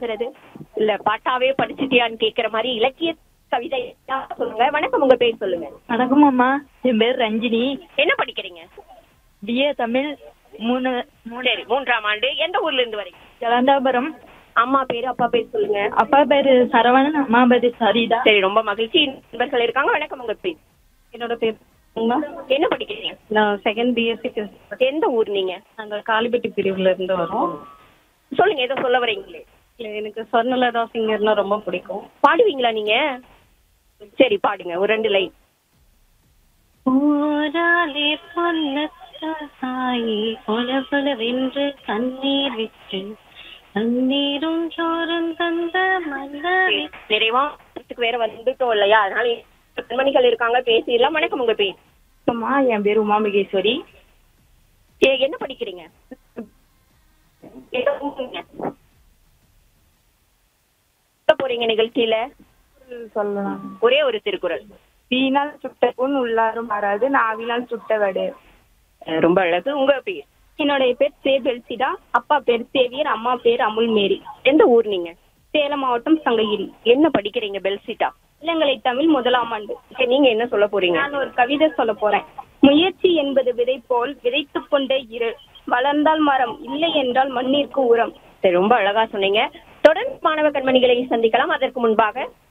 ஆகிறது இல்ல பாட்டாவே படிச்சுட்டியான்னு கேக்குற மாதிரி இலக்கிய கவிதை சொல்லுங்க வணக்கம் உங்க பேர் சொல்லுங்க வணக்கம் அம்மா என் பேர் ரஞ்சினி என்ன படிக்கிறீங்க பிஏ தமிழ் மூணு மூணு சரி மூன்றாம் ஆண்டு எந்த ஊர்ல இருந்து வரீங்க ஜலந்தாபுரம் அம்மா பேரு அப்பா பேர் சொல்லுங்க அப்பா பேரு சரவணன் அம்மா பேரு சரிதா சரி ரொம்ப மகிழ்ச்சி நண்பர்கள் இருக்காங்க வணக்கம் உங்க பேர் என்னோட பேர் என்ன படிக்கிறீங்க நான் செகண்ட் பிஎஸ்சி எந்த ஊர் நீங்க நாங்கள் காளிப்பட்டி பிரிவுல இருந்து வரோம் சொல்லுங்க ஏதோ சொல்ல வரீங்களே இல்ல, எனக்கு சொர்ணலதா சிங்கர்னா ரொம்ப பிடிக்கும் பாடுவீங்களா நீங்க சரி பாடுங்க ஒரு ரெண்டு லைன் போராளே பொன்னத்த சாயி பொல பொலவென்று கண்ணீர் விட்டு கண்ணீரும் சோறும் தந்த மல்லவி நிறைவா இடத்துக்கு வேற வந்துட்டோம் இல்லையா அதனால பெண்மணிகள் இருக்காங்க பேசிடலாம் வணக்கம் உங்க பேர் அம்மா என் பேர் உமா மகேஸ்வரி ஏ, என்ன படிக்கிறீங்க எந்த ஊருங்க? சொல்ல போறீங்க நிகழ்ச்சியில சொல்லலாம் ஒரே ஒரு திருக்குறள் தீனால் சுட்ட புண் உள்ளாரும் மாறாது நாவினால் சுட்ட வடு அஹ் ரொம்ப அழகு உங்க பேர் என்னுடைய பேர் சே பெல்சிடா அப்பா பேர் சேவியர் அம்மா பேர் அமுல் மேரி எந்த ஊர் நீங்க சேலம் மாவட்டம் சங்ககிரி என்ன படிக்கிறீங்க பெல்சிட்டா இளங்கலை தமிழ் முதலாம் ஆண்டு சரி, நீங்க என்ன சொல்ல போறீங்க நான் ஒரு கவிதை சொல்ல போறேன் முயற்சி என்பது விதை போல் விதைத்துக் கொண்டே இரு வளர்ந்தால் மரம் இல்லை என்றால் மண்ணிற்கு உரம் சரி ரொம்ப அழகா சொன்னீங்க தொடர்ந்து மாணவ கண்மணிகளை சந்திக்கலாம் அதற்கு முன்பாக